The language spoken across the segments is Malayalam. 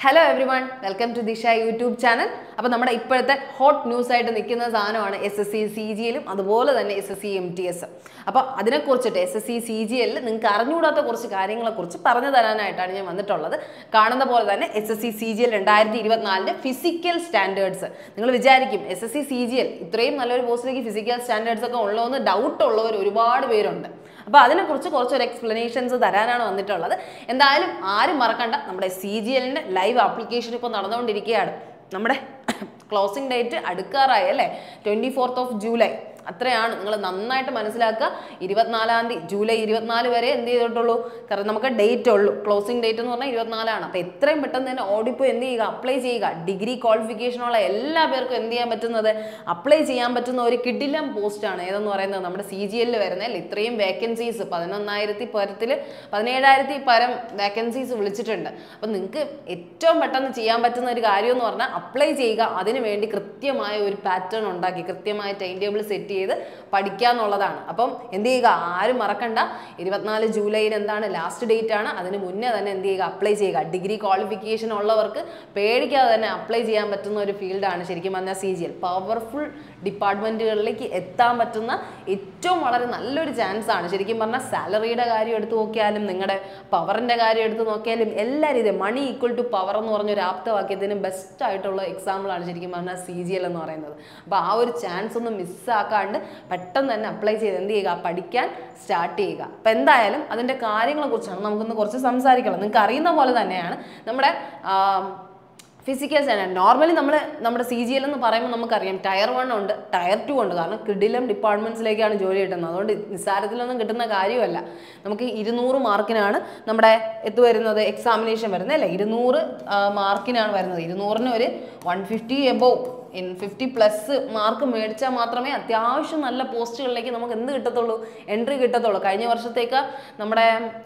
hello everyone welcome to Disha YouTube channel അപ്പോൾ നമ്മുടെ ഇപ്പോഴത്തെ ഹോട്ട് ന്യൂസ് ആയിട്ട് നിൽക്കുന്ന സാധനമാണ് S S C C G എല്ലും അതുപോലെ തന്നെ S S C M T S അപ്പോൾ അതിനെക്കുറിച്ചിട്ട് S S C C G എല്ലിൽ നിങ്ങൾക്ക് അറിഞ്ഞുകൂടാത്ത കുറച്ച് കാര്യങ്ങളെക്കുറിച്ച് പറഞ്ഞു തരാനായിട്ടാണ് ഞാൻ വന്നിട്ടുള്ളത് കാണുന്ന പോലെ തന്നെ S S C C G L രണ്ടായിരത്തി ഇരുപത്തിനാലിൻ്റെ ഫിസിക്കൽ സ്റ്റാൻഡേർഡ്സ് നിങ്ങൾ വിചാരിക്കും S S C C G L ഇത്രയും നല്ലൊരു പോസ്റ്റിലേക്ക് ഫിസിക്കൽ സ്റ്റാൻഡേർഡ്സ് ഒക്കെ ഉള്ളതെന്ന് ഡൗട്ട് ഉള്ളവർ ഒരുപാട് പേരുണ്ട് അപ്പോൾ അതിനെക്കുറിച്ച് കുറച്ചൊരു എക്സ്പ്ലനേഷൻസ് തരാനാണ് വന്നിട്ടുള്ളത് എന്തായാലും ആരും മറക്കണ്ട നമ്മുടെ സി ജി എല്ലിൻ്റെ ലൈവ് ആപ്ലിക്കേഷൻ ഇപ്പോൾ നടന്നുകൊണ്ടിരിക്കുകയാണ് നമ്മുടെ ക്ലോസിംഗ് ഡേറ്റ് അടുക്കാറായി അല്ലേ ട്വൻറ്റി ഫോർത്ത് ഓഫ് ജൂലൈ അത്രയാണ് നിങ്ങൾ നന്നായിട്ട് മനസ്സിലാക്കുക ഇരുപത്തിനാലാം തീയതി ജൂലൈ ഇരുപത്തിനാല് വരെ എന്ത് ചെയ്തിട്ടുള്ളൂ കാരണം നമുക്ക് ഡേറ്റ് ഉള്ളൂ ക്ലോസിംഗ് ഡേറ്റ് എന്ന് പറഞ്ഞാൽ ഇരുപത്തിനാലാണ് അപ്പോൾ എത്രയും പെട്ടെന്ന് തന്നെ ഓടിപ്പോൾ എന്ത് ചെയ്യുക അപ്ലൈ ചെയ്യുക ഡിഗ്രി ക്വാളിഫിക്കേഷനുള്ള എല്ലാ പേർക്കും എന്ത് ചെയ്യാൻ പറ്റുന്നത് അപ്ലൈ ചെയ്യാൻ പറ്റുന്ന ഒരു കിഡിലം പോസ്റ്റാണ് ഏതെന്ന് പറയുന്നത് നമ്മുടെ സി ജി എല്ലിൽ വരുന്നത് അല്ലേ ഇത്രയും വേക്കൻസീസ് പതിനൊന്നായിരത്തി പരത്തിൽ പതിനേഴായിരത്തി പരം വേക്കൻസീസ് വിളിച്ചിട്ടുണ്ട് അപ്പം നിങ്ങൾക്ക് ഏറ്റവും പെട്ടെന്ന് ചെയ്യാൻ പറ്റുന്ന ഒരു കാര്യം എന്ന് പറഞ്ഞാൽ അപ്ലൈ ചെയ്യുക അതിന് വേണ്ടി കൃത്യമായ ഒരു പാറ്റേൺ ഉണ്ടാക്കി കൃത്യമായ ടൈം ടേബിൾ സെറ്റ് ചെയ്ത് പഠിക്കുക എന്നുള്ളതാണ് അപ്പം എന്ത് ചെയ്യുക ആരും മറക്കണ്ട ഇരുപത്തിനാല് ജൂലൈയിൽ എന്താണ് ലാസ്റ്റ് ഡേറ്റ് ആണ് അതിന് മുന്നേ തന്നെ എന്ത് ചെയ്യുക അപ്ലൈ ചെയ്യുക ഡിഗ്രി ക്വാളിഫിക്കേഷൻ ഉള്ളവർക്ക് പേടിക്കാതെ തന്നെ അപ്ലൈ ചെയ്യാൻ പറ്റുന്ന ഒരു ഫീൽഡാണ് ശരിക്കും പറഞ്ഞാൽ സി ജി എൽ പവർഫുൾ ഡിപ്പാർട്ട്മെൻറ്റുകളിലേക്ക് എത്താൻ പറ്റുന്ന ഏറ്റവും വളരെ നല്ലൊരു ചാൻസ് ആണ് ശരിക്കും പറഞ്ഞാൽ സാലറിയുടെ കാര്യം എടുത്തു നോക്കിയാലും നിങ്ങളുടെ പവറിൻ്റെ കാര്യം എടുത്ത് നോക്കിയാലും എല്ലാ രീതിയും മണി ഈക്വൽ ടു പവർ എന്ന് പറഞ്ഞ ഒരു ആപ്തവാക്യത്തിന് ബെസ്റ്റ് ആയിട്ടുള്ള എക്സാമ്പിളാണ് ശരിക്കും പറഞ്ഞാൽ സി ജി എൽ എന്ന് പറയുന്നത് അപ്പോൾ ആ ഒരു ചാൻസ് ഒന്നും മിസ്സാക്കാണ്ട് പെട്ടെന്ന് തന്നെ അപ്ലൈ ചെയ്ത് എന്ത് ചെയ്യുക പഠിക്കാൻ സ്റ്റാർട്ട് ചെയ്യുക അപ്പം എന്തായാലും അതിൻ്റെ കാര്യങ്ങളെ കുറിച്ചാണ് നമുക്കൊന്ന് കുറച്ച് സംസാരിക്കണം നിങ്ങൾക്ക് അറിയുന്ന പോലെ തന്നെയാണ് നമ്മുടെ ആ, ഫിസിക്കൽ സ്റ്റാൻഡേർഡ് നോർമലി നമ്മൾ നമ്മുടെ സി ജി എൽ എന്ന് പറയുമ്പോൾ നമുക്കറിയാം ടയർ വൺ ഉണ്ട് ടയർ ടു ഉണ്ട് കാരണം കിഡിലം ഡിപ്പാർട്ട്മെന്റ്സിലേക്കാണ് ജോലി കിട്ടുന്നത് അതുകൊണ്ട് നിസ്സാരത്തിലൊന്നും കിട്ടുന്ന കാര്യമല്ല നമുക്ക് ഇരുന്നൂറ് മാർക്കിനാണ് നമ്മുടെ എത്ത് വരുന്നത് എക്സാമിനേഷൻ വരുന്നത് അല്ലേ ഇരുന്നൂറ് മാർക്കിനാണ് വരുന്നത് ഇരുന്നൂറിന് ഒരു one fifty above in fifty plus mark മേടിച്ചാൽ മാത്രമേ അത്യാവശ്യം നല്ല പോസ്റ്റുകളിലേക്ക് നമുക്ക് എന്ത് കിട്ടത്തുള്ളൂ എൻട്രി കിട്ടത്തുള്ളൂ കഴിഞ്ഞ വർഷത്തേക്ക് നമ്മുടെ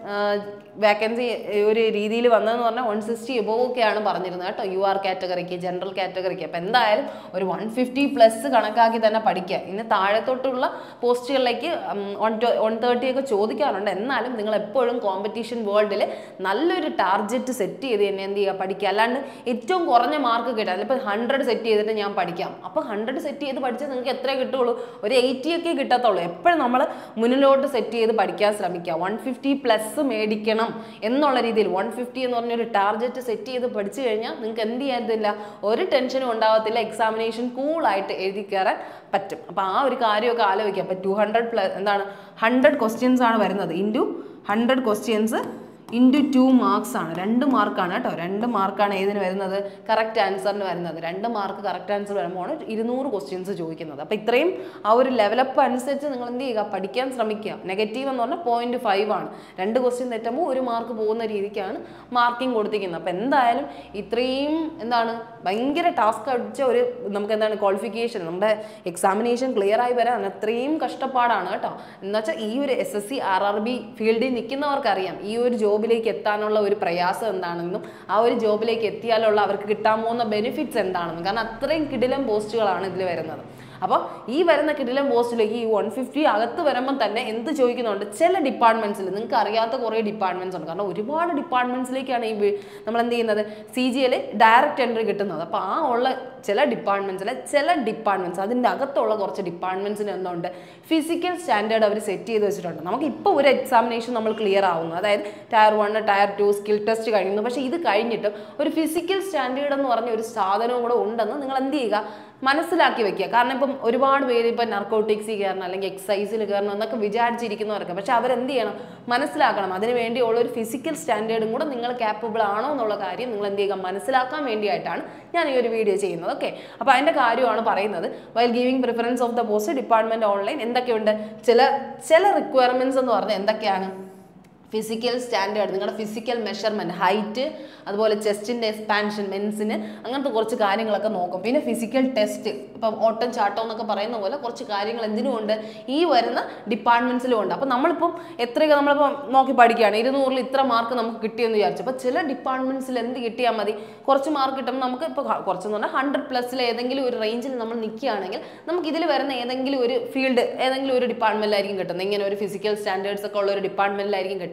വേക്കൻസി ഒരു രീതിയിൽ വന്നതെന്ന് പറഞ്ഞാൽ വൺ സിക്സ്റ്റി എബോവ് ഒക്കെയാണ് പറഞ്ഞിരുന്നത് കേട്ടോ യു ആർ കാറ്റഗറിക്ക് ജനറൽ കാറ്റഗറിക്ക് അപ്പോൾ എന്തായാലും ഒരു വൺ ഫിഫ്റ്റി പ്ലസ് കണക്കാക്കി തന്നെ പഠിക്കുക ഇനി താഴത്തോട്ടുള്ള പോസ്റ്റുകളിലേക്ക് വൺ വൺ തേർട്ടി ഒക്കെ ചോദിക്കാറുണ്ട് എന്നാലും നിങ്ങൾ എപ്പോഴും കോമ്പറ്റീഷൻ വേൾഡിൽ നല്ലൊരു ടാർഗറ്റ് സെറ്റ് ചെയ്ത് തന്നെ എന്ത് ചെയ്യുക പഠിക്കുക അല്ലാണ്ട് ഏറ്റവും കുറഞ്ഞ മാർക്ക് കിട്ടുക അതിലിപ്പോൾ ഹൺഡ്രഡ് സെറ്റ് ചെയ്തിട്ട് ഞാൻ പഠിക്കാം അപ്പോൾ ഹൺഡ്രഡ് സെറ്റ് ചെയ്ത് പഠിച്ചാൽ നിങ്ങൾക്ക് എത്ര കിട്ടുള്ളൂ ഒരു എയ്റ്റി ഒക്കെ കിട്ടത്തുള്ളൂ എപ്പോഴും നമ്മൾ മുന്നിലോട്ട് സെറ്റ് ചെയ്ത് പഠിക്കാൻ ശ്രമിക്കുക വൺ ഫിഫ്റ്റി പ്ലസ് മേടിക്കണം എന്നുള്ള രീതിയിൽ വൺ ഫിഫ്റ്റി എന്ന് പറഞ്ഞൊരു ടാർഗറ്റ് സെറ്റ് ചെയ്ത് പഠിച്ചു കഴിഞ്ഞാൽ നിങ്ങൾക്ക് എന്ത് ചെയ്യാത്തില്ല ഒരു ടെൻഷനും ഉണ്ടാവത്തില്ല എക്സാമിനേഷൻ കൂളായിട്ട് എഴുതി കയറാൻ പറ്റും അപ്പോൾ ആ ഒരു കാര്യമൊക്കെ ആലോചിക്കുക അപ്പോൾ ടു ഹൺഡ്രഡ് പ്ലസ് എന്താണ് ഹൺഡ്രഡ് ക്വസ്റ്റ്യൻസ് ആണ് വരുന്നത് into hundred questions into two marks ആണ് രണ്ട് മാർക്കാണ് കേട്ടോ രണ്ട് മാർക്കാണ് ഏതിന് വരുന്നത് കറക്റ്റ് ആൻസറിന് വരുന്നത് രണ്ട് മാർക്ക് കറക്റ്റ് ആൻസർ വരുമ്പോൾ ഇരുന്നൂറ് ക്വസ്റ്റ്യൻസ് ചോദിക്കുന്നത് അപ്പോൾ ഇത്രയും ആ ഒരു ലെവലപ്പ് അനുസരിച്ച് നിങ്ങൾ എന്ത് ചെയ്യുക പഠിക്കാൻ ശ്രമിക്കുക നെഗറ്റീവ് എന്ന് പറഞ്ഞാൽ പോയിന്റ് ഫൈവ് ആണ് രണ്ട് ക്വസ്റ്റ്യൻ തെറ്റുമ്പോൾ ഒരു മാർക്ക് പോകുന്ന രീതിക്കാണ് മാർക്കിംഗ് കൊടുത്തിരിക്കുന്നത് അപ്പോൾ എന്തായാലും ഇത്രയും എന്താണ് ഭയങ്കര ടാസ്ക് അടിച്ച ഒരു നമുക്ക് എന്താണ് ക്വാളിഫിക്കേഷൻ നമ്മുടെ എക്സാമിനേഷൻ ക്ലിയർ ആയി വരാൻ അത്രയും കഷ്ടപ്പാടാണ് കേട്ടോ എന്ന് വെച്ചാൽ ഈ ഒരു S S C R R B ഫീൽഡിൽ നിൽക്കുന്നവർക്കറിയാം ഈ ഒരു ജോബിലേക്ക് എത്താനുള്ള ഒരു പ്രയാസം എന്താണെന്നും ആ ഒരു ജോബിലേക്ക് എത്തിയാലുള്ള അവർക്ക് കിട്ടാൻ പോകുന്ന ബെനിഫിറ്റ്സ് എന്താണെന്നും കാരണം അത്രയും കിടിലം പോസ്റ്റുകളാണ് ഇതിൽ വരുന്നത് അപ്പോൾ ഈ വരുന്ന കിടിലം പോസ്റ്റിലേക്ക് ഈ വൺ ഫിഫ്റ്റി അകത്ത് വരുമ്പോൾ തന്നെ എന്ത് ചോദിക്കുന്നുണ്ട് ചില ഡിപ്പാർട്ട്മെന്റ്സിൽ നിങ്ങൾക്ക് അറിയാത്ത കുറേ ഡിപ്പാർട്ട്മെന്റ്സ് ഉണ്ട് കാരണം ഒരുപാട് ഡിപ്പാർട്ട്മെന്റ്സിലേക്കാണ് ഈ വി- നമ്മൾ എന്ത് ചെയ്യുന്നത് C G L direct entry കിട്ടുന്നത് അപ്പോൾ ആ ഉള്ള ചില ഡിപ്പാർട്ട്മെന്റ്സിലെ ചില ഡിപ്പാർട്ട്മെന്റ്സ് അതിൻ്റെ അകത്തുള്ള കുറച്ച് ഡിപ്പാർട്ട്മെന്റ്സിന് എന്തുണ്ട് ഫിസിക്കൽ സ്റ്റാൻഡേർഡ് അവർ സെറ്റ് ചെയ്ത് വെച്ചിട്ടുണ്ട് നമുക്ക് ഇപ്പോൾ ഒരു എക്സാമിനേഷൻ നമ്മൾ ക്ലിയർ ആവുന്നു അതായത് tier one tier two skill test കഴിയുന്നു പക്ഷേ ഇത് കഴിഞ്ഞിട്ടും ഒരു ഫിസിക്കൽ സ്റ്റാൻഡേർഡ് എന്ന് പറഞ്ഞ ഒരു സാധനവും കൂടെ ഉണ്ടെന്ന് നിങ്ങൾ എന്ത് ചെയ്യുക മനസ്സിലാക്കി വെക്കുക കാരണം ഇപ്പം ഒരുപാട് പേര് ഇപ്പം നർക്കോട്ടിക്സിൽ കയറണം അല്ലെങ്കിൽ എക്സസൈസിൽ കയറണം എന്നൊക്കെ വിചാരിച്ചിരിക്കുന്നവർക്ക് പക്ഷെ അവരെന്ത് ചെയ്യണം മനസ്സിലാക്കണം അതിന് വേണ്ടിയുള്ള ഒരു ഫിസിക്കൽ സ്റ്റാൻഡേർഡും കൂടെ നിങ്ങൾ ക്യാപ്പബിൾ ആണോ എന്നുള്ള കാര്യം നിങ്ങൾ എന്ത് ചെയ്യുക മനസ്സിലാക്കാൻ വേണ്ടിയിട്ടാണ് ഞാൻ ഈ ഒരു വീഡിയോ ചെയ്യുന്നത് ഓക്കെ അപ്പോൾ അതിൻ്റെ കാര്യമാണ് പറയുന്നത് while giving preference of the post department online എന്തൊക്കെയുണ്ട് ചില ചില റിക്വയർമെന്റ്സ് എന്ന് പറഞ്ഞാൽ എന്തൊക്കെയാണ് ഫിസിക്കൽ സ്റ്റാൻഡേർഡ് നിങ്ങളുടെ ഫിസിക്കൽ മെഷർമെൻറ്റ് ഹൈറ്റ് അതുപോലെ ചെസ്റ്റിൻ്റെ എക്സ്പാൻഷൻ മെൻസിന് അങ്ങനത്തെ കുറച്ച് കാര്യങ്ങളൊക്കെ നോക്കും പിന്നെ ഫിസിക്കൽ ടെസ്റ്റ് ഇപ്പം ഓട്ടം ചാട്ടം എന്നൊക്കെ പറയുന്ന പോലെ കുറച്ച് കാര്യങ്ങൾ എന്തിനും ഉണ്ട് ഈ വരുന്ന ഡിപ്പാർട്ട്മെൻറ്റ്സിലും ഉണ്ട് അപ്പം നമ്മളിപ്പം എത്രയൊക്കെ നമ്മളിപ്പം നോക്കി പഠിക്കുകയാണ് ഇരുന്നൂറിൽ ഇത്ര മാർക്ക് നമുക്ക് കിട്ടിയെന്ന് വിചാരിച്ചു അപ്പോൾ ചില ഡിപ്പാർട്ട്മെൻറ്റ്സിൽ എന്ത് കിട്ടിയാൽ മതി കുറച്ച് മാർക്ക് കിട്ടുമ്പോൾ നമുക്ക് ഇപ്പോൾ കുറച്ചെന്ന് പറഞ്ഞാൽ ഹൺഡ്രഡ് പ്ലസ്സിൽ ഏതെങ്കിലും ഒരു റേഞ്ചിൽ നമ്മൾ നിൽക്കുകയാണെങ്കിൽ നമുക്ക് ഇതിൽ വരുന്ന ഏതെങ്കിലും ഒരു ഫീൽഡ് ഏതെങ്കിലും ഒരു ഡിപ്പാർട്ട്മെൻറ്റിലായിരിക്കും കിട്ടുന്നത് ഇങ്ങനെ ഒരു ഫിസിക്കൽ സ്റ്റാൻഡേർഡ്സ് ഒക്കെ ഉള്ള ഒരു ഡിപ്പാർട്ട്മെൻറ്റിലായിരിക്കും കിട്ടുന്നത്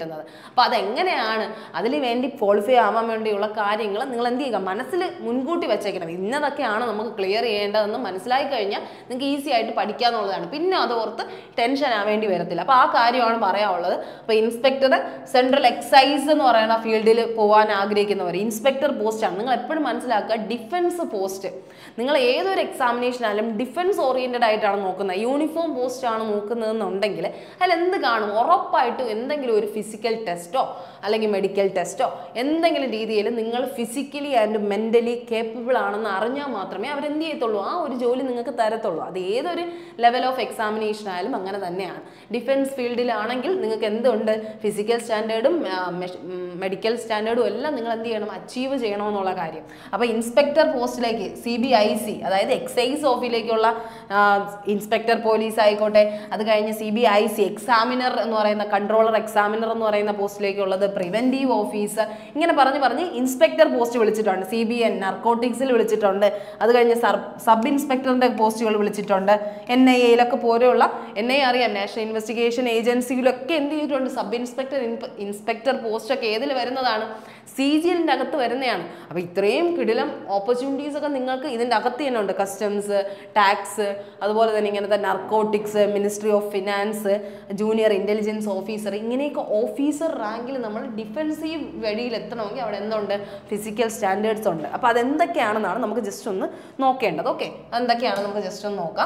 കിട്ടുന്നത് അപ്പോൾ അതെങ്ങനെയാണ് അതിന് വേണ്ടി ക്വാളിഫൈ ആവാൻ വേണ്ടിയുള്ള കാര്യങ്ങൾ നിങ്ങൾ എന്ത് ചെയ്യുക മനസ്സിൽ മുൻകൂട്ടി വെച്ചേക്കണം ഇന്നതൊക്കെയാണ് നമുക്ക് ക്ലിയർ ചെയ്യേണ്ടതെന്ന് മനസ്സിലാക്കി കഴിഞ്ഞാൽ നിങ്ങൾക്ക് ഈസി ആയിട്ട് പഠിക്കാന്നുള്ളതാണ് പിന്നെ അത് ഓർത്ത് ടെൻഷൻ ആവേണ്ടി വരത്തില്ല അപ്പോൾ ആ കാര്യമാണ് പറയാനുള്ളത് അപ്പോൾ ഇൻസ്പെക്ടർ സെൻട്രൽ എക്സൈസ് എന്ന് പറയുന്ന ഫീൽഡിൽ പോകാൻ ആഗ്രഹിക്കുന്നവർ ഇൻസ്പെക്ടർ പോസ്റ്റാണ് നിങ്ങൾ എപ്പോഴും മനസ്സിലാക്കുക ഡിഫൻസ് പോസ്റ്റ് നിങ്ങൾ ഏതൊരു എക്സാമിനേഷൻ ആയാലും ഡിഫൻസ് ഓറിയന്റഡ് ആയിട്ടാണ് നോക്കുന്നത് യൂണിഫോം പോസ്റ്റ് ആണ് നോക്കുന്നതെന്നുണ്ടെങ്കിൽ അതിൽ എന്ത് കാണും ഉറപ്പായിട്ടും എന്തെങ്കിലും ഒരു ഫിസിക്കൽ ടെസ്റ്റോ അല്ലെങ്കിൽ മെഡിക്കൽ ടെസ്റ്റോ എന്തെങ്കിലും രീതിയിൽ നിങ്ങൾ ഫിസിക്കലി ആൻഡ് മെൻ്റലി കേപ്പബിൾ ആണെന്ന് അറിഞ്ഞാൽ മാത്രമേ അവരെന്ത് ചെയ്യത്തുള്ളൂ ആ ഒരു ജോലി നിങ്ങൾക്ക് തരത്തുള്ളൂ അത് ഏതൊരു ലെവൽ ഓഫ് എക്സാമിനേഷൻ ആയാലും അങ്ങനെ തന്നെയാണ് ഡിഫൻസ് ഫീൽഡിലാണെങ്കിൽ നിങ്ങൾക്ക് എന്തുണ്ട് ഫിസിക്കൽ സ്റ്റാൻഡേർഡും മെഡിക്കൽ സ്റ്റാൻഡേർഡും എല്ലാം നിങ്ങൾ എന്ത് ചെയ്യണം അച്ചീവ് ചെയ്യണമെന്നുള്ള കാര്യം അപ്പോൾ ഇൻസ്പെക്ടർ പോസ്റ്റിലേക്ക് സി ബി ഐ സി അതായത് എക്സൈസ് ഓഫീസിലേക്കുള്ള ഇൻസ്പെക്ടർ പോലീസ് ആയിക്കോട്ടെ അത് കഴിഞ്ഞ് C B I C examiner എന്ന് പറയുന്ന കൺട്രോളർ എക്സാമിനർ എന്ന് പറയുന്ന പോസ്റ്റിലേക്കുള്ളത് പ്രിവെൻറ്റീവ് ഓഫീസർ ഇങ്ങനെ പറഞ്ഞ് പറഞ്ഞ് ഇൻസ്പെക്ടർ പോസ്റ്റ് വിളിച്ചിട്ടുണ്ട് സി ബി എൻ നർക്കോട്ടിക്സിൽ വിളിച്ചിട്ടുണ്ട് അത് കഴിഞ്ഞ് സബ് ഇൻസ്പെക്ടറിൻ്റെ പോസ്റ്റുകൾ വിളിച്ചിട്ടുണ്ട് എൻ ഐ എയിലൊക്കെ പോലെയുള്ള എൻ ഐ അറിയാം നാഷണൽ ഇൻവെസ്റ്റിഗേഷൻ ഏജൻസിയിലൊക്കെ എന്ത് ചെയ്തിട്ടുണ്ട് സബ് ഇൻസ്പെക്ടർ ഇൻസ്പെക്ടർ പോസ്റ്റൊക്കെ ഏതിൽ വരുന്നതാണ് സി ജി എല്ലിൻ്റെ അകത്ത് വരുന്നതാണ് അപ്പോൾ ഇത്രയും കിടിലം ഓപ്പർച്യൂണിറ്റീസ് ഒക്കെ നിങ്ങൾക്ക് ഇതിൻ്റെ അകത്ത് തന്നെ ഉണ്ട് കസ്റ്റംസ് ടാക്സ് അതുപോലെ തന്നെ ഇങ്ങനത്തെ narcotics ministry of finance junior intelligence officer ഇങ്ങനെയൊക്കെ ഓഫീസർ റാങ്കിൽ നമ്മൾ ഡിഫൻസീവ് വഴിയിൽ എത്തണമെങ്കിൽ അവിടെ എന്തുണ്ട് ഫിസിക്കൽ സ്റ്റാൻഡേർഡ്സ് ഉണ്ട് അപ്പോൾ അതെന്തൊക്കെയാണെന്നാണ് നമുക്ക് ജസ്റ്റ് ഒന്ന് നോക്കേണ്ടത് ഓക്കെ അതെന്തൊക്കെയാണ് നമുക്ക് ജസ്റ്റ് ഒന്ന് നോക്കാം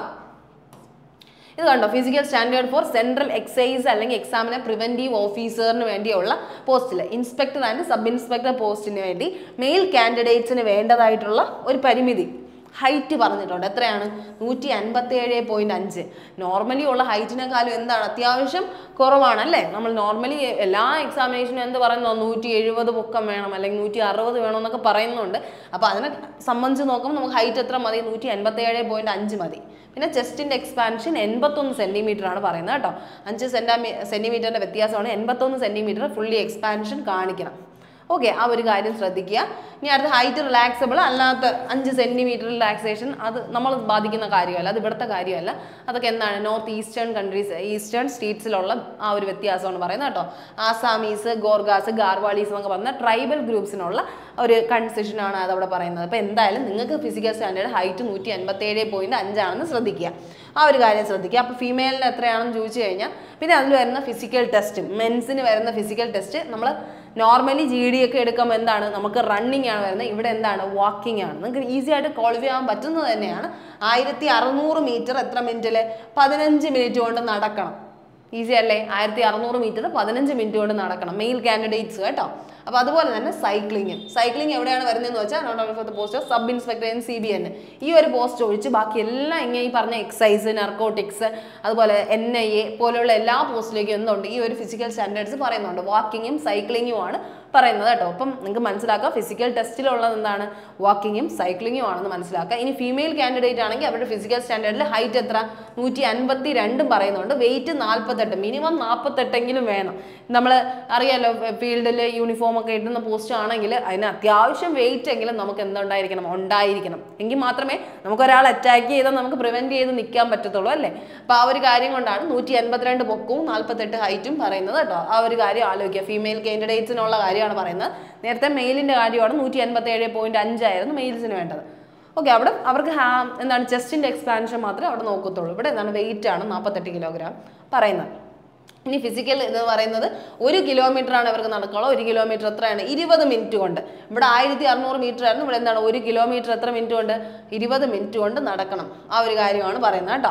ഇത് കണ്ടോ physical standard for central excise അല്ലെങ്കിൽ എക്സാമിനെ പ്രിവെൻറ്റീവ് ഓഫീസറിന് വേണ്ടിയുള്ള പോസ്റ്റിൽ ഇൻസ്പെക്ടർ ആൻഡ് സബ് ഇൻസ്പെക്ടർ പോസ്റ്റിന് വേണ്ടി മെയിൽ കാൻഡിഡേറ്റ്സിന് വേണ്ടതായിട്ടുള്ള ഒരു പരിമിതി ഹൈറ്റ് പറഞ്ഞിട്ടുണ്ട് എത്രയാണ് നൂറ്റി അൻപത്തി ഏഴ് പോയിന്റ് അഞ്ച് നോർമലി ഉള്ള ഹൈറ്റിനെക്കാളും എന്താണ് അത്യാവശ്യം കുറവാണ് അല്ലേ നമ്മൾ നോർമലി എല്ലാ എക്സാമിനേഷനും എന്ത് പറയുന്നു നൂറ്റി എഴുപത് പൊക്കം വേണം അല്ലെങ്കിൽ നൂറ്റി അറുപത് വേണം എന്നൊക്കെ പറയുന്നുണ്ട് അപ്പോൾ അതിനെ സംബന്ധിച്ച് നോക്കുമ്പോൾ നമുക്ക് ഹൈറ്റ് എത്ര മതി നൂറ്റി അൻപത്തി ഏഴ് പോയിന്റ് അഞ്ച് മതി പിന്നെ ചെസ്റ്റിൻ്റെ എക്സ്പാൻഷൻ എൺപത്തൊന്ന് സെൻറ്റിമീറ്റർ ആണ് പറയുന്നത് കേട്ടോ അഞ്ച് സെൻറ്റാമീ സെൻറ്റിമീറ്ററിൻ്റെ വ്യത്യാസമാണ് എൺപത്തൊന്ന് സെൻറ്റിമീറ്റർ ഫുള്ളി എക്സ്പാൻഷൻ കാണിക്കണം ഓക്കെ ആ ഒരു കാര്യം ശ്രദ്ധിക്കുക ഇനി അടുത്ത ഹൈറ്റ് റിലാക്സബിൾ അല്ലാത്ത അഞ്ച് സെൻറ്റിമീറ്റർ റിലാക്സേഷൻ അത് നമ്മൾ ബാധിക്കുന്ന കാര്യമല്ല അത് ഇവിടുത്തെ കാര്യമല്ല അതൊക്കെ എന്താണ് നോർത്ത് ഈസ്റ്റേൺ കൺട്രീസ് ഈസ്റ്റേൺ സ്റ്റേറ്റ്സിലുള്ള ആ ഒരു വ്യത്യാസമാണ് പറയുന്നത് കേട്ടോ ആസാമീസ് ഗോർഗാസ് ഗാർവാളീസ് എന്നൊക്കെ പറഞ്ഞ ട്രൈബൽ ഗ്രൂപ്പ്സിനുള്ള ഒരു കൺസെഷനാണ് അതവിടെ പറയുന്നത് അപ്പോൾ എന്തായാലും നിങ്ങൾക്ക് ഫിസിക്കൽ സ്റ്റാൻഡേർഡ് ഹൈറ്റ് നൂറ്റി അൻപത്തേഴ് പോയിൻറ്റ് അഞ്ചാണെന്ന് ശ്രദ്ധിക്കുക ആ ഒരു കാര്യം ശ്രദ്ധിക്കുക അപ്പോൾ ഫീമെയിലിന് എത്രയാണെന്ന് ചോദിച്ചു കഴിഞ്ഞാൽ പിന്നെ അതിൽ വരുന്ന ഫിസിക്കൽ ടെസ്റ്റ് മെൻസിന് വരുന്ന ഫിസിക്കൽ ടെസ്റ്റ് നമ്മൾ നോർമലി ജി ഡി ഒക്കെ എടുക്കുമ്പോൾ എന്താണ് നമുക്ക് റണ്ണിങ് ആണ് വരുന്നത് ഇവിടെ എന്താണ് വാക്കിംഗ് ആണ് നിങ്ങൾക്ക് ഈസി ആയിട്ട് ക്വാളിഫൈ ആവാൻ പറ്റുന്നത് തന്നെയാണ് ആയിരത്തി അറുന്നൂറ് മീറ്റർ എത്ര മിനിറ്റിൽ പതിനഞ്ച് മിനിറ്റ് കൊണ്ട് നടക്കണം ഈസി അല്ലേ ആയിരത്തി അറുന്നൂറ് മീറ്റർ പതിനഞ്ച് മിനിറ്റ് കൊണ്ട് നടക്കണം മെയിൽ കാൻഡിഡേറ്റ്സ് കേട്ടോ അപ്പോൾ അതുപോലെ തന്നെ സൈക്ലിംഗ് സൈക്ലിംഗ് എവിടെയാണ് വരുന്നതെന്ന് വെച്ചാൽ not for the post of sub inspector N C B N ഈ ഒരു പോസ്റ്റ് ഒഴിച്ച് ബാക്കി എല്ലാം ഇങ്ങനെ ഈ പറഞ്ഞ എക്സൈസ് നർക്കോട്ടിക്സ് അതുപോലെ എൻ ഐ എ പോലെയുള്ള എല്ലാ പോസ്റ്റിലേക്കും എന്തുണ്ട് ഈ ഒരു ഫിസിക്കൽ സ്റ്റാൻഡേർഡ്സ് പറയുന്നുണ്ട് വാക്കിങ്ങും സൈക്ലിങ്ങും ആണ് പറയുന്നത് കേട്ടോ അപ്പം നിങ്ങൾക്ക് മനസ്സിലാക്കാം ഫിസിക്കൽ ടെസ്റ്റിലുള്ളത് എന്താണ് വാക്കിങ്ങും സൈക്ലിങ്ങും ആണെന്ന് മനസ്സിലാക്കുക ഇനി ഫീമെയിൽ കാൻഡിഡേറ്റ് ആണെങ്കിൽ അവരുടെ ഫിസിക്കൽ സ്റ്റാൻഡേർഡിൽ ഹൈറ്റ് എത്ര നൂറ്റി അൻപത്തി രണ്ടും പറയുന്നുണ്ട് വെയിറ്റ് നാൽപ്പത്തെട്ട് മിനിമം നാൽപ്പത്തെട്ടെങ്കിലും വേണം നമ്മൾ അറിയാലോ ഫീൽഡിൽ യൂണിഫോം ഒക്കെ ഇടുന്ന പോസ്റ്റ് ആണെങ്കിൽ അതിന് അത്യാവശ്യം വെയിറ്റ് എങ്കിലും നമുക്ക് എന്തുണ്ടായിരിക്കണം ഉണ്ടായിരിക്കണം എങ്കിൽ മാത്രമേ നമുക്ക് ഒരാൾ അറ്റാക്ക് ചെയ്താൽ നമുക്ക് പ്രിവെൻറ്റ് ചെയ്ത് നിൽക്കാൻ പറ്റത്തുള്ളൂ അല്ലേ അപ്പോൾ ആ ഒരു കാര്യം കൊണ്ടാണ് നൂറ്റി എൺപത്തിരണ്ട് പൊക്കവും നാൽപ്പത്തെട്ട് ഹൈറ്റും പറയുന്നത് കേട്ടോ ആ ഒരു കാര്യം ആലോചിക്കുക ഫീമെയിൽ കാൻഡിഡേറ്റ്സിനുള്ള കാര്യമാണ് പറയുന്നത് നേരത്തെ മെയിലിൻ്റെ കാര്യമാണ് നൂറ്റി എൺപത്തി ഏഴ് പോയിൻറ്റ് അഞ്ചായിരുന്നു മെയിൽസിന് വേണ്ടത് ഓക്കെ അവിടെ അവർക്ക് ഹാ എന്താണ് ചെസ്റ്റിൻ്റെ എക്സ്പാൻഷൻ മാത്രമേ അവിടെ നോക്കത്തുള്ളൂ ഇവിടെ എന്താണ് വെയിറ്റ് ആണ് നാൽപ്പത്തെട്ട് കിലോഗ്രാം പറയുന്നത് ഇനി ഫിസിക്കൽ എന്ന് പറയുന്നത് ഒരു കിലോമീറ്റർ ആണ് ഇവർക്ക് നടക്കുള്ളൂ ഒരു കിലോമീറ്റർ എത്രയാണ് ഇരുപത് മിനിറ്റ് കൊണ്ട് ഇവിടെ ആയിരത്തി അറുന്നൂറ് മീറ്റർ ആയിരുന്നു ഇവിടെ എന്താണ് ഒരു കിലോമീറ്റർ എത്ര മിനിറ്റ് കൊണ്ട് ഇരുപത് മിനിറ്റ് കൊണ്ട് നടക്കണം ആ ഒരു കാര്യമാണ് പറയുന്നത് കേട്ടോ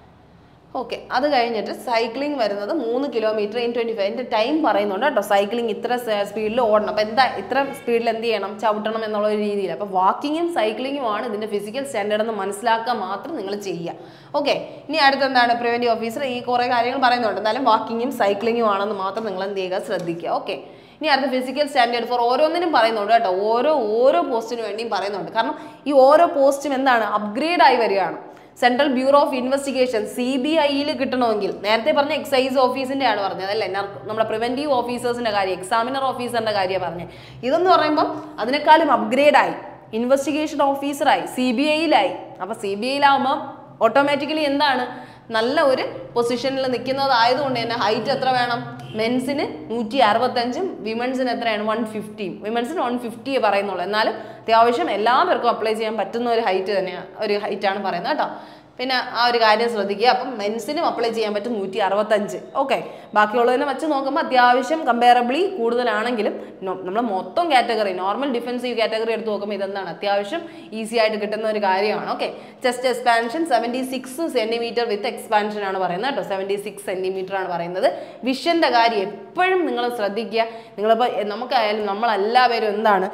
ഓക്കെ അത് കഴിഞ്ഞിട്ട് സൈക്ലിംഗ് വരുന്നത് മൂന്ന് കിലോമീറ്റർ ഇൻ ട്വൻറ്റി ഫൈവ് എൻ്റെ ടൈം പറയുന്നുണ്ട് കേട്ടോ സൈക്ലിംഗ് ഇത്ര സ്പീഡിൽ ഓടണം അപ്പോൾ എന്താ ഇത്ര സ്പീഡിൽ എന്ത് ചെയ്യണം ചവിട്ടണം എന്നുള്ള ഒരു രീതിയിൽ അപ്പോൾ വാക്കിങ്ങും സൈക്ലിങ്ങും ആണ് ഇതിൻ്റെ ഫിസിക്കൽ സ്റ്റാൻഡേർഡ് എന്ന് മനസ്സിലാക്കാൻ മാത്രം നിങ്ങൾ ചെയ്യുക ഓക്കെ ഇനി അടുത്ത് എന്താണ് പ്രിവെൻറ്റീവ് ഓഫീസർ ഈ കുറേ കാര്യങ്ങൾ പറയുന്നുണ്ട് എന്നാലും വാക്കിങ്ങും സൈക്ലിങ്ങും ആണെന്ന് മാത്രം നിങ്ങൾ എന്ത് ചെയ്യുക ശ്രദ്ധിക്കുക ഓക്കെ ഇനി അടുത്ത ഫിസിക്കൽ സ്റ്റാൻഡേർഡ് ഫോർ ഓരോന്നിനും പറയുന്നുണ്ട് കേട്ടോ ഓരോ ഓരോ പോസ്റ്റിന് വേണ്ടിയും പറയുന്നുണ്ട് കാരണം ഈ ഓരോ പോസ്റ്റും എന്താണ് അപ്ഗ്രേഡ് ആയി വരികയാണ് central bureau of investigation C B ഐയിൽ കിട്ടണമെങ്കിൽ നേരത്തെ പറഞ്ഞ എക്സൈസ് ഓഫീസിന്റെ ആണ് പറഞ്ഞത് അല്ലേ നർ- നമ്മുടെ പ്രിവെന്റീവ് ഓഫീസേഴ്സിന്റെ കാര്യം എക്സാമിനർ ഓഫീസറിന്റെ കാര്യം പറഞ്ഞത് ഇതെന്ന് പറയുമ്പോൾ അതിനേക്കാളും അപ്ഗ്രേഡ് ആയി ഇൻവെസ്റ്റിഗേഷൻ ഓഫീസറായി സി ബി ഐയിലായി അപ്പോൾ സി ബി ഐയിലാവുമ്പോൾ ഓട്ടോമാറ്റിക്കലി എന്താണ് നല്ല ഒരു പൊസിഷനിൽ നിൽക്കുന്നതായതുകൊണ്ട് തന്നെ ഹൈറ്റ് എത്ര വേണം മെൻസിന് നൂറ്റി അറുപത്തഞ്ചും വിമൻസിന് എത്രയാണ് വൺ ഫിഫ്റ്റിയും വിമൻസിന് വൺ ഫിഫ്റ്റിയെ പറയുന്നുള്ളൂ എന്നാലും അത്യാവശ്യം എല്ലാ പേർക്കും അപ്ലൈ ചെയ്യാൻ പറ്റുന്ന ഒരു ഹൈറ്റ് തന്നെയാണ് ഒരു ഹൈറ്റാണ് പറയുന്നത് കേട്ടോ പിന്നെ ആ ഒരു കാര്യം ശ്രദ്ധിക്കുക അപ്പം മെൻസിനും അപ്ലൈ ചെയ്യാൻ പറ്റും നൂറ്റി അറുപത്തഞ്ച് ഓക്കെ ബാക്കിയുള്ളതിനെ വെച്ച് നോക്കുമ്പോൾ അത്യാവശ്യം കമ്പയറബിളി കൂടുതലാണെങ്കിലും നമ്മൾ മൊത്തം കാറ്റഗറി നോർമൽ ഡിഫെൻസീവ് കാറ്റഗറി എടുത്ത് നോക്കുമ്പോൾ ഇതെന്താണ് അത്യാവശ്യം ഈസി ആയിട്ട് കിട്ടുന്ന ഒരു കാര്യമാണ് okay chest expansion seventy six centimetre with expansion ആണ് പറയുന്നത് കേട്ടോ സെവൻറ്റി സിക്സ് സെൻറ്റിമീറ്റർ ആണ് പറയുന്നത് വിഷൻ്റെ കാര്യം എപ്പോഴും നിങ്ങൾ ശ്രദ്ധിക്കുക നിങ്ങളിപ്പോൾ നമുക്കായാലും നമ്മളെല്ലാവരും എന്താണ്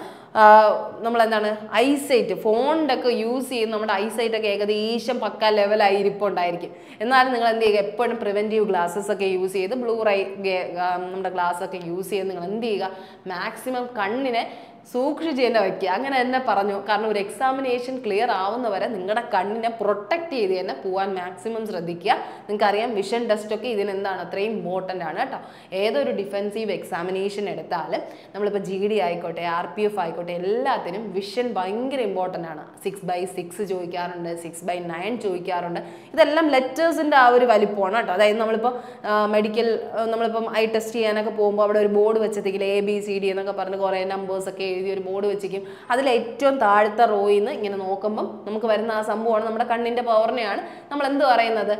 നമ്മൾ എന്താണ് ഐസൈറ്റ് ഫോണിൻ്റെ ഒക്കെ യൂസ് ചെയ്യുന്ന നമ്മുടെ ഐസൈറ്റ് ഒക്കെ ഏകദേശം പക്ക ലെവലായി ഇരിപ്പുണ്ടായിരിക്കും എന്നാലും നിങ്ങൾ എന്ത് ചെയ്യുക എപ്പോഴും പ്രിവെൻറ്റീവ് ഗ്ലാസ്സസ് ഒക്കെ യൂസ് ചെയ്ത് ബ്ലൂ റൈ നമ്മുടെ ഗ്ലാസ് ഒക്കെ യൂസ് ചെയ്ത് നിങ്ങൾ എന്ത് ചെയ്യുക മാക്സിമം കണ്ണിനെ സൂക്ഷിച്ച് തന്നെ വയ്ക്കുക അങ്ങനെ തന്നെ പറഞ്ഞു കാരണം ഒരു എക്സാമിനേഷൻ ക്ലിയർ ആവുന്നവരെ നിങ്ങളുടെ കണ്ണിനെ പ്രൊട്ടക്ട് ചെയ്ത് തന്നെ പോകാൻ മാക്സിമം ശ്രദ്ധിക്കുക നിങ്ങൾക്കറിയാം വിഷൻ ടെസ്റ്റ് ഒക്കെ ഇതിനെന്താണ് അത്രയും ഇമ്പോർട്ടൻ്റ് ആണ് കേട്ടോ ഏതൊരു ഡിഫെൻസീവ് എക്സാമിനേഷൻ എടുത്താലും നമ്മളിപ്പോൾ ജി ഡി ആയിക്കോട്ടെ ആർ പി എഫ് ആയിക്കോട്ടെ എല്ലാത്തിനും വിഷൻ ഭയങ്കര ഇമ്പോർട്ടൻ്റ് ആണ് സിക്സ് ബൈ സിക്സ് ചോദിക്കാറുണ്ട് സിക്സ് ബൈ നയൻ ചോദിക്കാറുണ്ട് ഇതെല്ലാം ലെറ്റേഴ്സിൻ്റെ ആ ഒരു വലിപ്പമാണ് കേട്ടോ അതായത് നമ്മളിപ്പോൾ മെഡിക്കൽ നമ്മളിപ്പം ഐ ടെസ്റ്റ് ചെയ്യാനൊക്കെ പോകുമ്പോൾ അവിടെ ഒരു ബോർഡ് വെച്ചെത്തിക്കില്ല എ ബി സി ഡി എന്നൊക്കെ പറഞ്ഞ് കുറേ നമ്പേഴ്സ് ഒക്കെ എഴുതി ഒരു ബോർഡ് വെച്ചിരിക്കും അതിൽ ഏറ്റവും താഴത്തെ റോയിൽ നിന്ന് ഇങ്ങനെ നോക്കുമ്പം നമുക്ക് വരുന്ന ആ സംഭവമാണ് നമ്മുടെ കണ്ണിൻ്റെ പവറിനെയാണ് നമ്മൾ എന്ത് പറയുന്നത്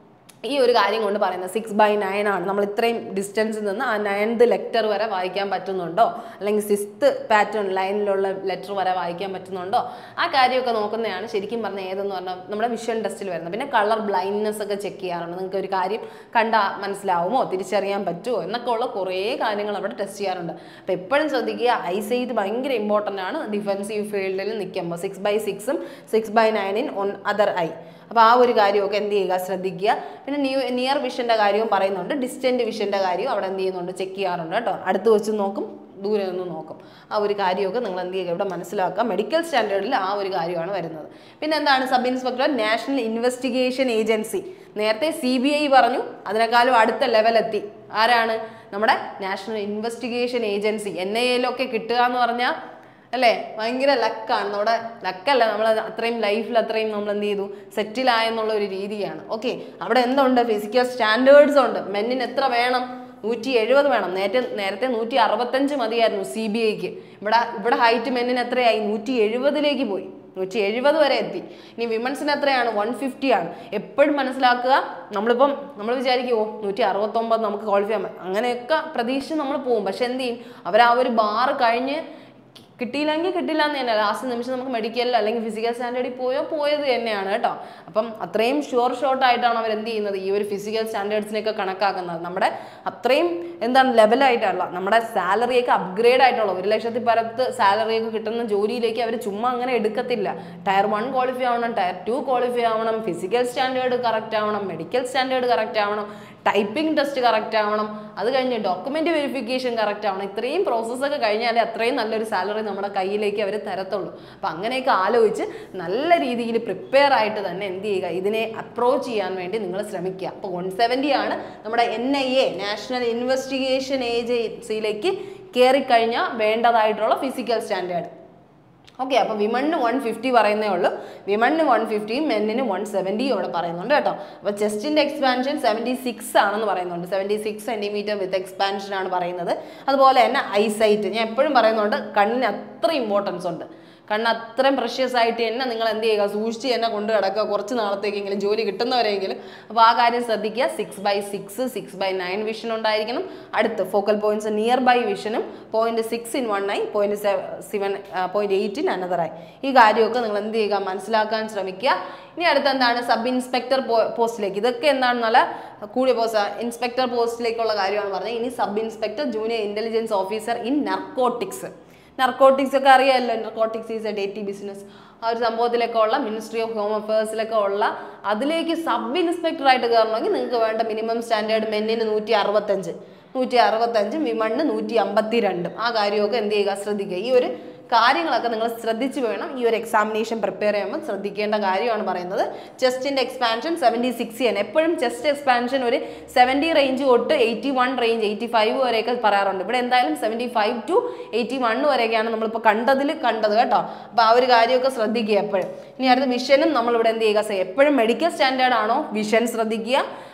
ഈ ഒരു കാര്യം കൊണ്ട് പറയുന്നത് സിക്സ് ബൈ നയൻ ആണ് നമ്മൾ ഇത്രയും ഡിസ്റ്റൻസിൽ നിന്ന് ആ നയൻത് ലെറ്റർ വരെ വായിക്കാൻ പറ്റുന്നുണ്ടോ അല്ലെങ്കിൽ സിക്സ്ത് പാറ്റേൺ ലൈനിലുള്ള ലെറ്റർ വരെ വായിക്കാൻ പറ്റുന്നുണ്ടോ ആ കാര്യമൊക്കെ നോക്കുന്നതാണ് ശരിക്കും പറഞ്ഞാൽ ഏതെന്ന് പറഞ്ഞാൽ നമ്മുടെ വിഷ്വൽ ടെസ്റ്റിൽ വരുന്നത് പിന്നെ കളർ ബ്ലൈൻഡ്നെസ് ഒക്കെ ചെക്ക് ചെയ്യാറുണ്ട് നിങ്ങൾക്ക് ഒരു കാര്യം കണ്ടാൽ മനസ്സിലാവുമോ തിരിച്ചറിയാൻ പറ്റുമോ എന്നൊക്കെ ഉള്ള കുറേ കാര്യങ്ങൾ അവിടെ ടെസ്റ്റ് ചെയ്യാറുണ്ട് അപ്പോൾ എപ്പോഴും ശ്രദ്ധിക്കുക ഐസൈറ്റ് ഭയങ്കര ഇമ്പോർട്ടൻ്റ് ആണ് ഡിഫെൻസീവ് ഫീൽഡിൽ നിൽക്കുമ്പോൾ സിക്സ് ബൈ സിക്സും six by nine in on other eye അപ്പോൾ ആ ഒരു കാര്യമൊക്കെ എന്ത് ചെയ്യുക ശ്രദ്ധിക്കുക പിന്നെ ന്യൂ നിയർ വിഷൻ്റെ കാര്യവും പറയുന്നുണ്ട് ഡിസ്റ്റൻറ്റ് വിഷൻ്റെ കാര്യവും അവിടെ എന്ത് ചെയ്യുന്നുണ്ട് ചെക്ക് ചെയ്യാറുണ്ട് കേട്ടോ അടുത്ത് വെച്ച് നോക്കും ദൂരെ നിന്ന് നോക്കും ആ ഒരു കാര്യമൊക്കെ നിങ്ങൾ എന്ത് ചെയ്യുക ഇവിടെ മനസ്സിലാക്കുക മെഡിക്കൽ സ്റ്റാൻഡേർഡിൽ ആ ഒരു കാര്യമാണ് വരുന്നത് പിന്നെ എന്താണ് sub inspector national investigation agency നേരത്തെ സി ബി ഐ പറഞ്ഞു അതിനേക്കാളും അടുത്ത ലെവലെത്തി ആരാണ് നമ്മുടെ national investigation agency N I എയിലൊക്കെ കിട്ടുക എന്ന് പറഞ്ഞാൽ അല്ലേ ഭയങ്കര ലക്കാണ് നമ്മുടെ ലക്കല്ല നമ്മൾ അത്രയും ലൈഫിൽ അത്രയും നമ്മൾ എന്ത് ചെയ്തു സെറ്റിലായെന്നുള്ള ഒരു രീതിയാണ് ഓക്കെ അവിടെ എന്തുണ്ട് ഫിസിക്കൽ സ്റ്റാൻഡേർഡ്സ് ഉണ്ട് മെന്നിന് എത്ര വേണം നൂറ്റി എഴുപത് വേണം നേരത്തെ നേരത്തെ നൂറ്റി അറുപത്തഞ്ച് മതിയായിരുന്നു സി ബി ഐക്ക് ഇവിടെ ഇവിടെ ഹൈറ്റ് മെന്നിന് എത്രയായി നൂറ്റി എഴുപതിലേക്ക് പോയി നൂറ്റി എഴുപത് വരെ എത്തി ഇനി വിമൻസിന് എത്രയാണ് വൺ ഫിഫ്റ്റി ആണ് എപ്പോഴും മനസ്സിലാക്കുക നമ്മളിപ്പം നമ്മൾ വിചാരിക്കും ഓ നൂറ്റി അറുപത്തൊമ്പത് നമുക്ക് ക്വാളിഫൈ ചെയ്യാൻ പറ്റും അങ്ങനെയൊക്കെ പ്രതീക്ഷിച്ച് നമ്മൾ പോകും പക്ഷെ എന്ത് ചെയ്യും അവർ ആ ഒരു ബാർ കഴിഞ്ഞ് കിട്ടിയില്ലെങ്കിൽ കിട്ടില്ല എന്ന് തന്നെ ലാസ്റ്റ് നിമിഷം നമുക്ക് മെഡിക്കൽ അല്ലെങ്കിൽ ഫിസിക്കൽ സ്റ്റാൻഡേർഡിൽ പോയോ പോയത് തന്നെയാണ് കേട്ടോ അപ്പം അത്രയും ഷുവർ ഷോട്ട് ആയിട്ടാണ് അവർ എന്ത് ചെയ്യുന്നത് ഈ ഒരു ഫിസിക്കൽ സ്റ്റാൻഡേർഡ്സിനെയൊക്കെ കണക്കാക്കുന്നത് നമ്മുടെ അത്രയും എന്താണ് ലെവലായിട്ടല്ല നമ്മുടെ സാലറിയൊക്കെ അപ്ഗ്രേഡ് ആയിട്ടുള്ള ഒരു ലക്ഷത്തി പരത്ത് സാലറിയൊക്കെ കിട്ടുന്ന ജോലിയിലേക്ക് അവർ ചുമ്മാ അങ്ങനെ എടുക്കത്തില്ല ടയർ വൺ ക്വാളിഫൈ ആവണം ടയർ ടു ക്വാളിഫൈ ആവണം ഫിസിക്കൽ സ്റ്റാൻഡേർഡ് കറക്റ്റ് ആവണം മെഡിക്കൽ സ്റ്റാൻഡേർഡ് കറക്റ്റ് ആവണം ടൈപ്പിംഗ് ടെസ്റ്റ് കറക്റ്റ് ആവണം അത് കഴിഞ്ഞ് ഡോക്യുമെന്റ് വെരിഫിക്കേഷൻ കറക്റ്റ് ആവണം ഇത്രയും പ്രോസസ്സൊക്കെ കഴിഞ്ഞാലേ അത്രയും നല്ലൊരു സാലറി നമ്മുടെ കയ്യിലേക്ക് അവർ തരത്തുള്ളൂ അപ്പം അങ്ങനെയൊക്കെ ആലോചിച്ച് നല്ല രീതിയിൽ പ്രിപ്പയർ ആയിട്ട് തന്നെ എന്ത് ചെയ്യുക ഇതിനെ അപ്രോച്ച് ചെയ്യാൻ വേണ്ടി നിങ്ങൾ ശ്രമിക്കുക അപ്പോൾ വൺ സെവൻറ്റി ആണ് നമ്മുടെ N I A national investigation ഏജൻസിയിലേക്ക് കയറിക്കഴിഞ്ഞാൽ വേണ്ടതായിട്ടുള്ള ഫിസിക്കൽ സ്റ്റാൻഡേർഡ് ഓക്കെ അപ്പോൾ വിമണിന് വൺ ഫിഫ്റ്റി പറയുന്നേ ഉള്ളൂ വിമണിന് വൺ ഫിഫ്റ്റിയും മെന്നിന് വൺ സെവൻറ്റിയും ഇവിടെ പറയുന്നുണ്ട് കേട്ടോ അപ്പോൾ ചെസ്റ്റിൻ്റെ എക്സ്പാൻഷൻ സെവൻറ്റി സിക്സ് ആണെന്ന് പറയുന്നുണ്ട് seventy six centimetre with expansion ആണ് പറയുന്നത് അതുപോലെ തന്നെ ഐസൈറ്റ് ഞാൻ എപ്പോഴും പറയുന്നുണ്ട് കണ്ണിന് അത്ര ഇമ്പോർട്ടൻസ് ഉണ്ട് കണ്ണ് അത്രയും പ്രഷ്യസ് ആയിട്ട് തന്നെ നിങ്ങൾ എന്ത് ചെയ്യുക സൂക്ഷിച്ച് തന്നെ കൊണ്ട് കിടക്കുക കുറച്ച് നാളത്തേക്കെങ്കിലും ജോലി കിട്ടുന്നവരെങ്കിലും അപ്പോൾ ആ കാര്യം ശ്രദ്ധിക്കുക six by six six by nine vision ഉണ്ടായിരിക്കണം അടുത്ത് ഫോക്കൽ പോയിന്റ്സ് നിയർ ബൈ വിഷനും point six in one eye point seven point eight in another eye ഈ കാര്യമൊക്കെ നിങ്ങൾ എന്ത് ചെയ്യുക മനസ്സിലാക്കാൻ ശ്രമിക്കുക ഇനി അടുത്ത എന്താണ് സബ് ഇൻസ്പെക്ടർ പോസ്റ്റിലേക്ക് ഇതൊക്കെ എന്താണ് നല്ല കൂടിയ പോസ്റ്റ് ഇൻസ്പെക്ടർ പോസ്റ്റിലേക്കുള്ള കാര്യമാണ് പറഞ്ഞത് ഇനി sub inspector junior intelligence officer in narcotics narcotics ഒക്കെ അറിയാമല്ലോ നർക്കോട്ടിക്സ് ഈസ് എ ഡേറ്റി ബിസിനസ് ആ ഒരു സംഭവത്തിലൊക്കെ ഉള്ള മിനിസ്ട്രി ഓഫ് ഹോം അഫയേഴ്സിലൊക്കെ ഉള്ള അതിലേക്ക് സബ് ഇൻസ്പെക്ടർ ആയിട്ട് കയറണമെങ്കിൽ നിങ്ങൾക്ക് വേണ്ട മിനിമം സ്റ്റാൻഡേർഡ് മെന്നിന് നൂറ്റി അറുപത്തഞ്ച് നൂറ്റി അറുപത്തഞ്ചും വിമണിന് നൂറ്റി അമ്പത്തി രണ്ടും ആ കാര്യമൊക്കെ എന്ത് ചെയ്യുക ശ്രദ്ധിക്കുക ഈ ഒരു കാര്യങ്ങളൊക്കെ നിങ്ങൾ ശ്രദ്ധിച്ച് വേണം ഈ ഒരു എക്സാമിനേഷൻ പ്രിപ്പയർ ചെയ്യുമ്പോൾ ശ്രദ്ധിക്കേണ്ട കാര്യമാണ് പറയുന്നത് ചെസ്റ്റിൻ്റെ എക്സ്പാൻഷൻ സെവൻറ്റി സിക്സ് ചെയ്യാൻ എപ്പോഴും ചെസ്റ്റ് എക്സ്പാൻഷൻ ഒരു സെവൻറ്റി റേഞ്ച് തൊട്ട് eighty one range eighty five വരെയൊക്കെ പറയാറുണ്ട് ഇവിടെ എന്തായാലും seventy five to eighty one വരെയൊക്കെയാണ് നമ്മളിപ്പോൾ കണ്ടതിൽ കണ്ടത് കേട്ടോ അപ്പോൾ ആ ഒരു കാര്യമൊക്കെ ശ്രദ്ധിക്കുക എപ്പോഴും ഇനി അടുത്ത വിഷനും നമ്മളിവിടെ എന്ത് ചെയ്യുക എപ്പോഴും മെഡിക്കൽ സ്റ്റാൻഡേർഡ് ആണോ വിഷൻ ശ്രദ്ധിക്കുക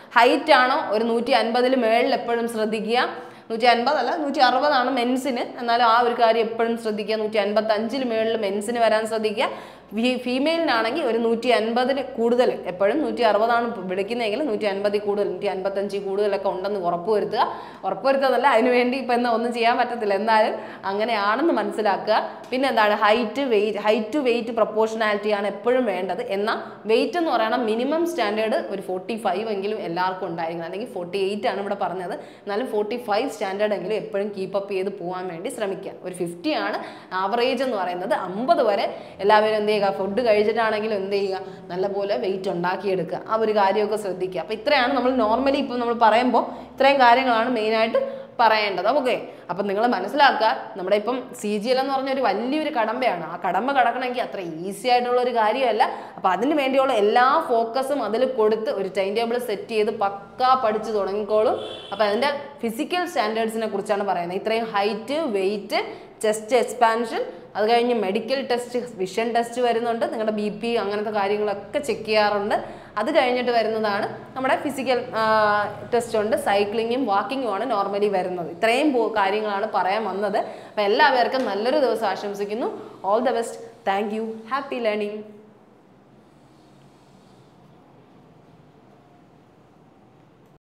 ഹൈറ്റ് ആണോ ഒരു നൂറ്റി അൻപതിൽ മേളിൽ എപ്പോഴും ശ്രദ്ധിക്കുക നൂറ്റി അൻപതല്ല നൂറ്റി അറുപതാണ് മെൻസിന് എന്നാലും ആ ഒരു കാര്യം എപ്പോഴും ശ്രദ്ധിക്കുക നൂറ്റി അൻപത്തി അഞ്ചിൽ മേളിൽ മെൻസിന് വരാൻ ശ്രദ്ധിക്കുക ഫീമെയിലിനാണെങ്കിൽ ഒരു നൂറ്റി അൻപതിൽ കൂടുതൽ എപ്പോഴും നൂറ്റി അറുപതാണ് വിളിക്കുന്നതെങ്കിൽ നൂറ്റി അൻപതിൽ കൂടുതൽ നൂറ്റി അൻപത്തഞ്ചിൽ കൂടുതലൊക്കെ ഉണ്ടെന്ന് ഉറപ്പ് വരുത്തുക ഉറപ്പ് വരുത്തുന്നതല്ല അതിന് വേണ്ടി ഇപ്പം എന്നാ ഒന്നും ചെയ്യാൻ പറ്റത്തില്ല എന്നാലും അങ്ങനെയാണെന്ന് മനസ്സിലാക്കുക പിന്നെ എന്താണ് height weight height to weight proportionality ആണ് എപ്പോഴും വേണ്ടത് എന്നാൽ വെയിറ്റ് എന്ന് പറയുന്ന മിനിമം സ്റ്റാൻഡേർഡ് ഒരു ഫോർട്ടി ഫൈവ് എങ്കിലും എല്ലാവർക്കും ഉണ്ടായിരിക്കണം അല്ലെങ്കിൽ ഫോർട്ടി എയ്റ്റ് ആണ് ഇവിടെ പറഞ്ഞത് എന്നാലും ഫോർട്ടി ഫൈവ് സ്റ്റാൻഡേർഡ് എങ്കിലും എപ്പോഴും കീപ്പപ്പ് ചെയ്ത് പോകാൻ വേണ്ടി ശ്രമിക്കുക ഒരു ഫിഫ്റ്റി ആണ് ആവറേജ് എന്ന് പറയുന്നത് അമ്പത് വരെ എല്ലാവരും എന്ത് ചെയ്യുക ഫുഡ് കഴിച്ചിട്ടാണെങ്കിലും എന്ത് ചെയ്യുക നല്ലപോലെ വെയിറ്റ് ഉണ്ടാക്കിയെടുക്കുക ആ ഒരു കാര്യമൊക്കെ ശ്രദ്ധിക്കുക അപ്പോൾ ഇത്രയാണ് നമ്മൾ നോർമലി ഇപ്പോൾ നമ്മൾ പറയുമ്പോൾ ഇത്രയും കാര്യങ്ങളാണ് മെയിനായിട്ട് പറയേണ്ടത് ഓക്കെ അപ്പം നിങ്ങൾ മനസ്സിലാക്കുക നമ്മുടെ ഇപ്പം സി ജി എൽ എന്ന് പറഞ്ഞ ഒരു വലിയൊരു കടമ്പയാണ് ആ കടമ്പ കടക്കണമെങ്കിൽ അത്ര ഈസി ആയിട്ടുള്ള ഒരു കാര്യമല്ല അപ്പം അതിന് വേണ്ടിയുള്ള എല്ലാ ഫോക്കസും അതിൽ കൊടുത്ത് ഒരു ടൈം ടേബിൾ സെറ്റ് ചെയ്ത് പക്കാ പഠിച്ച് തുടങ്ങിക്കോളും അപ്പം അതിൻ്റെ ഫിസിക്കൽ സ്റ്റാൻഡേർഡ്സിനെ കുറിച്ചാണ് പറയുന്നത് ഇത്രയും ഹൈറ്റ് വെയിറ്റ് ചെസ്റ്റ് എക്സ്പാൻഷൻ അത് കഴിഞ്ഞ് മെഡിക്കൽ ടെസ്റ്റ് വിഷൻ ടെസ്റ്റ് വരുന്നുണ്ട് നിങ്ങളുടെ ബി പി അങ്ങനത്തെ കാര്യങ്ങളൊക്കെ ചെക്ക് ചെയ്യാറുണ്ട് അത് കഴിഞ്ഞിട്ട് വരുന്നതാണ് നമ്മുടെ ഫിസിക്കൽ ടെസ്റ്റ് ഉണ്ട് സൈക്ലിങ്ങും വാക്കിങ്ങും ആണ് നോർമലി വരുന്നത് ഇത്രയും പോ- കാര്യങ്ങളാണ് പറയാൻ വന്നത് അപ്പോൾ എല്ലാവർക്കും നല്ലൊരു ദിവസം ആശംസിക്കുന്നു all the best thank you happy learning